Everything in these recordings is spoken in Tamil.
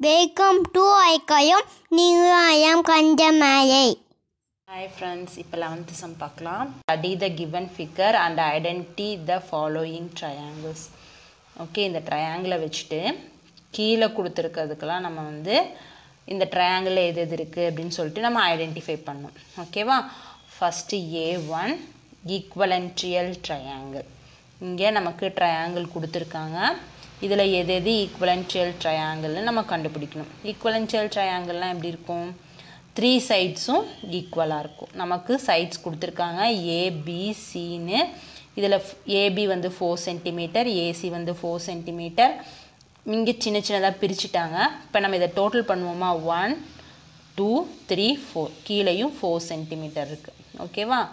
வெல்கம் டு ஐக்கயம் நியூயம் கஞ்சமலை ஹாய் ஃப்ரெண்ட்ஸ் இப்போ லெவன்த்து சம் பார்க்கலாம் study the given figure and identify the following triangles okay இந்த ட்ரையாங்கிளை வச்சுட்டு கீழே கொடுத்துருக்கிறதுக்கெல்லாம் நம்ம வந்து இந்த ட்ரையாங்கிளில் எது எது இருக்குது அப்படின்னு சொல்லிட்டு நம்ம ஐடென்டிஃபை பண்ணணும் ஓகேவா first A one equilateral triangle இங்கே நமக்கு ட்ரையாங்கிள் கொடுத்துருக்காங்க இதில் எது எது ஈக்குவலன்ட்ரியல் ட்ரையாங்கிள்னு நம்ம கண்டுபிடிக்கணும் ஈக்குவலன்ட்ரியல் ட்ரையாங்கிள்லாம் எப்படி இருக்கும் த்ரீ சைட்ஸும் ஈக்குவலாக இருக்கும் நமக்கு சைட்ஸ் கொடுத்துருக்காங்க ஏபிசின்னு இதில் ஏபி வந்து ஃபோர் சென்டிமீட்டர் ஏசி வந்து ஃபோர் சென்டிமீட்டர் இங்கே சின்ன சின்னதாக பிரிச்சுட்டாங்க இப்போ நம்ம இதை டோட்டல் பண்ணுவோமா ஒன் டூ த்ரீ ஃபோர் கீழேயும் ஃபோர் சென்டிமீட்டர் இருக்குது ஓகேவா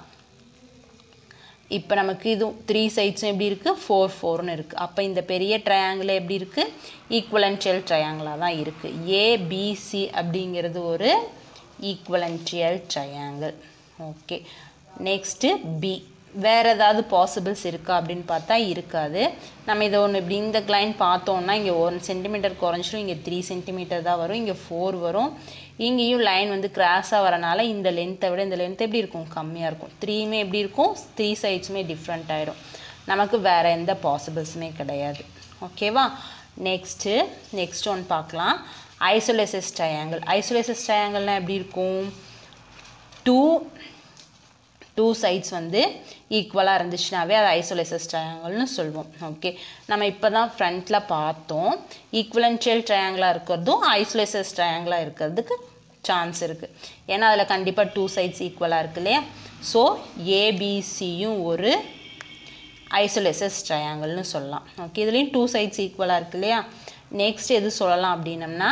இப்போ நமக்கு இது த்ரீ சைட்ஸும் எப்படி இருக்குது ஃபோர் ஃபோர்னு இருக்குது அப்போ இந்த பெரிய ட்ரையாங்கிள் எப்படி இருக்குது ஈக்குவலன்ட்ரியல் ட்ரையாங்கிளாக தான் இருக்குது ஏபிசி அப்படிங்கிறது ஒரு equilateral triangle okay next B வேறு ஏதாவது பாசிபிள்ஸ் இருக்கா அப்படின்னு பார்த்தா இருக்காது நம்ம இதை ஒன்று இப்படி இந்த லைன் பார்த்தோம்னா இங்கே ஒன் சென்டிமீட்டர் குறைஞ்சிரும் இங்கே த்ரீ சென்டிமீட்டர் தான் வரும் இங்கே ஃபோர் வரும் இங்கேயும் லைன் வந்து கிராஸாக வரனால இந்த லென்த்தை விட இந்த லென்த் எப்படி இருக்கும் கம்மியாக இருக்கும் த்ரீயுமே எப்படி இருக்கும் த்ரீ சைட்ஸுமே டிஃப்ரெண்ட் ஆகிடும் நமக்கு வேறு எந்த பாசிபிள்ஸுமே கிடையாது ஓகேவா நெக்ஸ்ட்டு நெக்ஸ்ட் ஒன் பார்க்கலாம் ஐசோலேசஸ் ட்ரையாங்கிள் ஐசோலேசஸ் ட்ரையாங்கிள்னால் எப்படி இருக்கும் டூ டூ சைட்ஸ் வந்து ஈக்குவலாக இருந்துச்சுனாவே அது ஐசோலேசஸ் ட்ரையாங்கிள்னு சொல்லுவோம் ஓகே நம்ம இப்போ தான் ஃப்ரண்ட்டில் பார்த்தோம் ஈக்குவலன்ஷியல் ட்ரையாங்கிளாக இருக்கிறதும் ஐசோலேசஸ் ட்ரையாங்கிளாக இருக்கிறதுக்கு சான்ஸ் இருக்குது ஏன்னா அதில் கண்டிப்பாக டூ சைட்ஸ் ஈக்குவலாக இருக்கு இல்லையா ஸோ ஏபிசியும் ஒரு ஐசோலேசஸ் ட்ரையாங்கிள்னு சொல்லலாம் ஓகே இதுலேயும் டூ சைட்ஸ் ஈக்குவலாக இருக்கு இல்லையா நெக்ஸ்ட் எது சொல்லலாம் அப்படின்னம்னா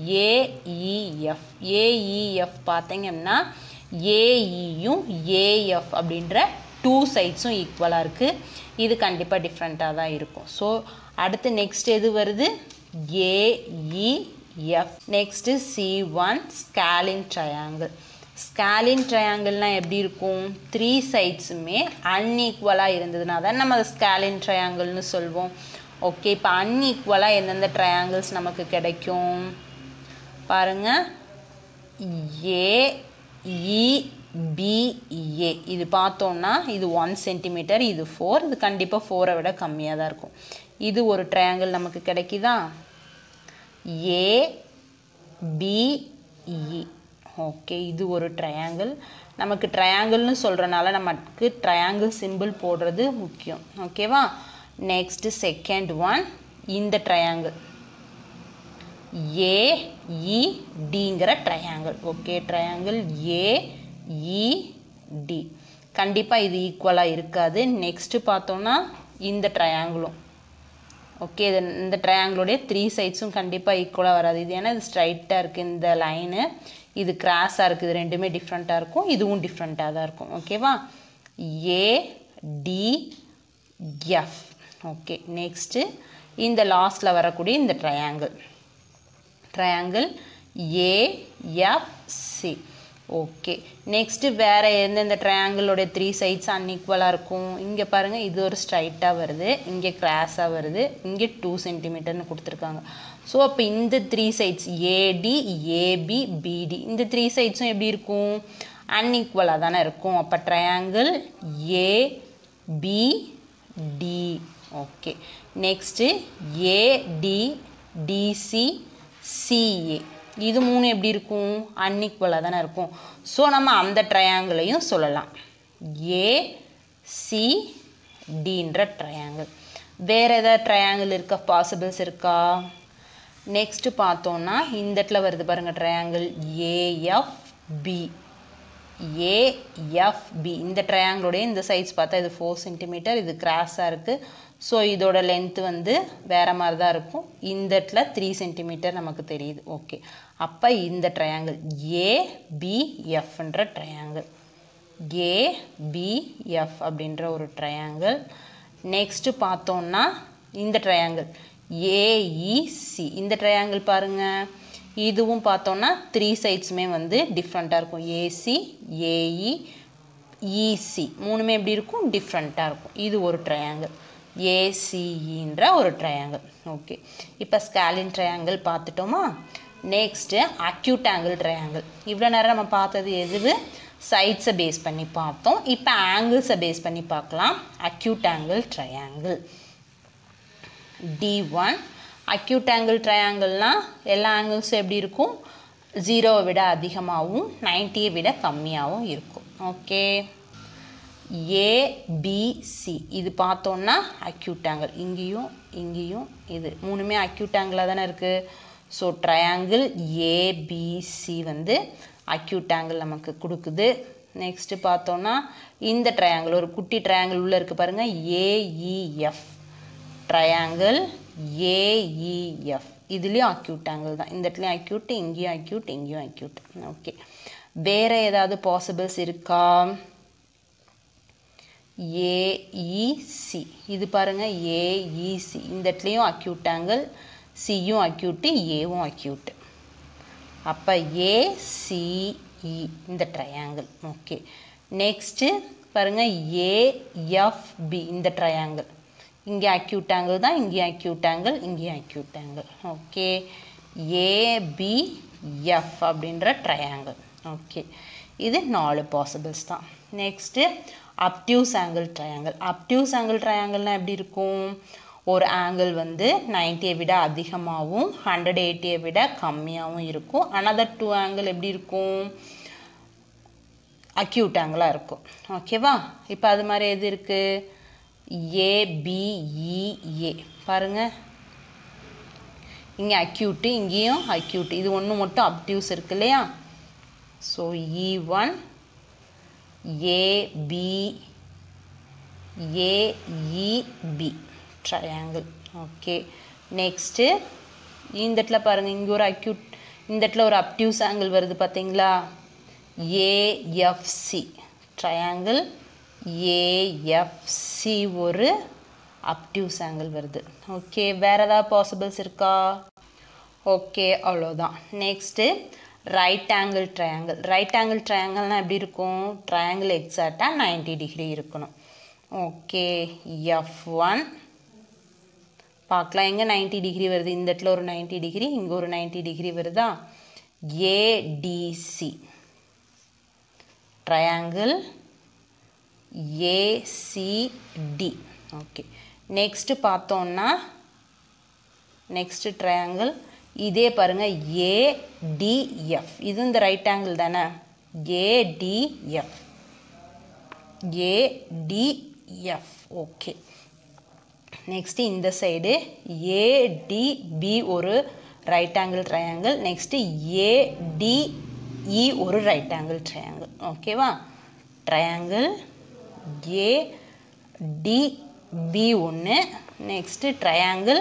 ஏஇஎஃப் ஏஇஎஃப் பார்த்தீங்கன்னா ஏஇயும் ஏஎஃப் அப்படின்ற டூ சைட்ஸும் ஈக்குவலாக இருக்குது இது கண்டிப்பாக டிஃப்ரெண்ட்டாக தான் இருக்கும் ஸோ அடுத்து நெக்ஸ்ட் எது வருது AEF next C one scalene triangle scalene ட்ரையாங்கிள்னால் எப்படி இருக்கும் த்ரீ சைட்ஸுமே அன்ஈக்குவலாக இருந்ததுனா தான் நம்ம அதை ஸ்கேலின் ட்ரையாங்கிள்னு சொல்வோம் ஓகே இப்போ அன்ஈக்குவலாக எந்தெந்த ட்ரையாங்கிள்ஸ் நமக்கு கிடைக்கும் பாருங்கள் ஏ இபிஏ இது பார்த்தோம்னா இது ஒன் சென்டிமீட்டர் இது ஃபோர் இது கண்டிப்பாக ஃபோரை விட கம்மியாக தான் இருக்கும் இது ஒரு ட்ரையாங்கிள் நமக்கு கிடைக்குதா ஏ பிஇ ஓகே இது ஒரு ட்ரையாங்கிள் நமக்கு ட்ரையாங்கிள்னு சொல்கிறனால நமக்கு ட்ரையாங்கிள் சிம்பிள் போடுறது முக்கியம் ஓகேவா நெக்ஸ்ட்டு செகண்ட் ஒன் இந்த ட்ரையாங்கிள் ஏஇடிங்கிற ட்ரையாங்கிள் ஓகே ட்ரையாங்கிள் ஏஇடி கண்டிப்பாக இது ஈக்குவலாக இருக்காது நெக்ஸ்ட்டு பார்த்தோன்னா இந்த ட்ரையாங்கிளும் ஓகே இது இந்த ட்ரையாங்கிளுடைய த்ரீ சைட்ஸும் கண்டிப்பாக ஈக்குவலாக வராது இது ஏன்னா இது ஸ்ட்ரைட்டாக இருக்குது இந்த லைனு இது கிராஸாக இருக்குது இது ரெண்டுமே டிஃப்ரெண்ட்டாக இருக்கும் இதுவும் டிஃப்ரெண்ட்டாக தான் இருக்கும் ஓகேவா ஏடிஎஃப் ஓகே நெக்ஸ்ட்டு இந்த லாஸ்ட்டில் வரக்கூடிய இந்த triangle triangle AFC okay next வேறு எந்தெந்த ட்ரையாங்கிளோடைய த்ரீ சைட்ஸ் அன்இக்குவலாக இருக்கும் இங்கே பாருங்கள் இது ஒரு ஸ்ட்ரைட்டாக வருது இங்கே கிராஸாக வருது இங்கே டூ சென்டிமீட்டர்னு கொடுத்துருக்காங்க ஸோ அப்போ இந்த த்ரீ சைட்ஸ் ஏடி ஏபி பிடி இந்த த்ரீ சைட்ஸும் எப்படி இருக்கும் அன்இக்குவலாக தானே இருக்கும் அப்போ triangle ABD okay next AD DC CA இது மூணு எப்படி இருக்கும் அன்இக்குவலாக தானே இருக்கும் ஸோ நம்ம அந்த ட்ரையாங்கிளையும் சொல்லலாம் ஏசிடின்ற ட்ரையாங்கிள் வேறு எதாவது ட்ரையாங்கிள் இருக்கா பாசிபிள்ஸ் இருக்கா நெக்ஸ்ட்டு பார்த்தோன்னா இந்த இடத்துல வருது பாருங்கள் ட்ரையாங்கிள் ஏஎஃப்பி ஏஎஃப்பி இந்த ட்ரையாங்கிளோடைய இந்த சைஸ் பார்த்தா இது ஃபோர் சென்டிமீட்டர் இது கிராஸாக இருக்குது ஸோ இதோட லென்த்து வந்து வேறு மாதிரி தான் இருக்கும் இந்த இடத்துல த்ரீ சென்டிமீட்டர் நமக்கு தெரியுது ஓகே அப்போ இந்த ட்ரையாங்கிள் ஏபிஎஃப்ன்ற ட்ரையாங்கிள் ஏபிஎஃப் அப்படின்ற ஒரு ட்ரையாங்கிள் நெக்ஸ்ட்டு பார்த்தோன்னா இந்த ட்ரையாங்கிள் ஏஇசி இந்த ட்ரையாங்கிள் பாருங்கள் இதுவும் பார்த்தோன்னா த்ரீ சைட்ஸுமே வந்து டிஃப்ரெண்ட்டாக இருக்கும் ஏசி ஏஇ இசி மூணுமே எப்படி இருக்கும் டிஃப்ரெண்ட்டாக இருக்கும் இது ஒரு ட்ரையாங்கிள் ஏசிஇன்ற ஒரு ட்ரையாங்கிள் ஓகே இப்போ ஸ்கேலின் ட்ரையாங்கிள் பார்த்துட்டோமா நெக்ஸ்ட்டு அக்யூட் ஆங்கிள் ட்ரையாங்கிள் இவ்வளோ நேரம் நம்ம பார்த்தது எது சைட்ஸை பேஸ் பண்ணி பார்த்தோம் இப்போ ஆங்கிள்ஸை பேஸ் பண்ணி பார்க்கலாம் acute angle triangle D one acute angle ட்ரையாங்கிள்னால் எல்லா ஆங்கிள்ஸும் எப்படி இருக்கும் ஜீரோவை விட அதிகமாகவும் நைன்ட்டியை விட கம்மியாகவும் இருக்கும் ஓகே ஏபிசி இது பார்த்தோன்னா அக்யூட் ஆங்கிள் இங்கேயும் இங்கேயும் இது மூணுமே அக்யூட் ஆங்கிளாக தானே இருக்குது ஸோ ட்ரையாங்கிள் ஏபிசி வந்து அக்யூட் ஆங்கிள் நமக்கு கொடுக்குது நெக்ஸ்ட்டு பார்த்தோன்னா இந்த ட்ரையாங்கிள் ஒரு குட்டி ட்ரையாங்கிள் உள்ளே இருக்குது பாருங்கள் ஏஇஎஃப் ட்ரையாங்கிள் ஏஇஎஃப் இதுலேயும் அக்யூட் ஆங்கிள் தான் இந்த இடத்துலையும் அக்யூட் இங்கேயும் அக்யூட் இங்கேயும் அக்யூட் ஓகே வேறு ஏதாவது பாசிபிள்ஸ் இருக்கா ஏஇசி இது பாருங்கள் ஏஇசி இந்த இடத்துலையும் அக்யூட் ஆங்கிள் சியும் அக்யூட்டு ஏவும் அக்யூட்டு அப்போ ஏசிஇ இந்த ட்ரையாங்கிள் ஓகே நெக்ஸ்ட்டு பாருங்கள் ஏஎஃப்பி இந்த ட்ரையாங்கிள் இங்கே அக்யூட் ஆங்கிள் தான் இங்கேயும் அக்யூட் ஆங்கிள் இங்கேயும் அக்யூட் ஆங்கிள் ஓகே ஏபிஎஃப் அப்படின்ற ட்ரையாங்கிள் ஓகே இது நாலு பாசிபிள்ஸ் தான் next obtuse angle triangle obtuse angle ட்ரையாங்கிள்னால் எப்படி இருக்கும் ஒரு ஆங்கிள் வந்து நைன்ட்டியை விட அதிகமாகவும் ஹண்ட்ரட் எயிட்டியை விட கம்மியாகவும் இருக்கும் அனதர் டூ ஆங்கிள் எப்படி இருக்கும் அக்யூட் ஆங்கிளாக இருக்கும் ஓகேவா இப்போ அது மாதிரி எது இருக்குது ஏபிஇஏ பாருங்கள் இங்கே அக்யூட்டு இங்கேயும் அக்யூட் இது ஒன்று மட்டும் அப்டியூஸ் இருக்கு இல்லையா so E one AB AEB triangle okay next இந்த இடத்துல பாருங்கள் இங்கே ஒரு அக்யூட் இந்த இடத்துல ஒரு அப்டியூஸ் ஆங்கிள் வருது பார்த்தீங்களா ஏஎஃப்சி ட்ரையாங்கிள் ஏஎஃப்சி ஒரு அப்டியூஸ் ஆங்கிள் வருது ஓகே வேறு ஏதாவது பாசிபிள்ஸ் இருக்கா ஓகே அவ்வளோதான் next right angle triangle right angle ட்ரையாங்கிள்னால் எப்படி இருக்கும் ட்ரையாங்கிள் எக்ஸாக்டாக நைன்டி டிகிரி இருக்கணும் ஓகே எஃப் ஒன் பார்க்கலாம் எங்கே நைன்டி டிகிரி வருது இந்த இடத்துல ஒரு நைன்டி டிகிரி இங்கே ஒரு நைன்டி டிகிரி வருதா ADC triangle ACD okay next பார்த்தோன்னா நெக்ஸ்ட்டு ட்ரையாங்கிள் இதே பாருங்கள் ஏடிஎஃப் இது இந்த ரைட் ஆங்கிள் தானே ஏடிஎஃப் ஏடிஎஃப் ஓகே நெக்ஸ்ட்டு இந்த சைடு ஏடிபி ஒரு right angle triangle next ADE ஒரு ரைட் ஆங்கிள் ட்ரையாங்கிள் ஓகேவா ட்ரையாங்கிள் ஏடிபி ஒன்று next triangle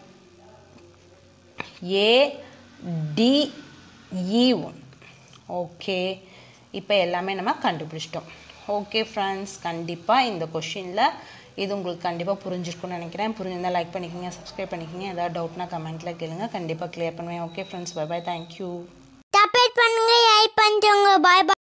ADE one okay இப்போ எல்லாமே நம்ம கண்டுபிடிச்சிட்டோம் ஓகே ஃப்ரெண்ட்ஸ் கண்டிப்பாக இந்த கொஷினில் இது உங்களுக்கு கண்டிப்பாக புரிஞ்சிருக்கும்னு நினைக்கிறேன் புரிஞ்சிருந்தால் லைக் பண்ணிக்கோங்க சப்ஸ்கிரைப் பண்ணிக்கோங்க ஏதாவது டவுட்னா கமெண்ட்டில் கேளுங்க கண்டிப்பாக க்ளியர் பண்ணுவேன் okay friends bye bye thank you support பண்ணுங்க ஹெல்ப் பண்ணுறவங்க பாய் பாய்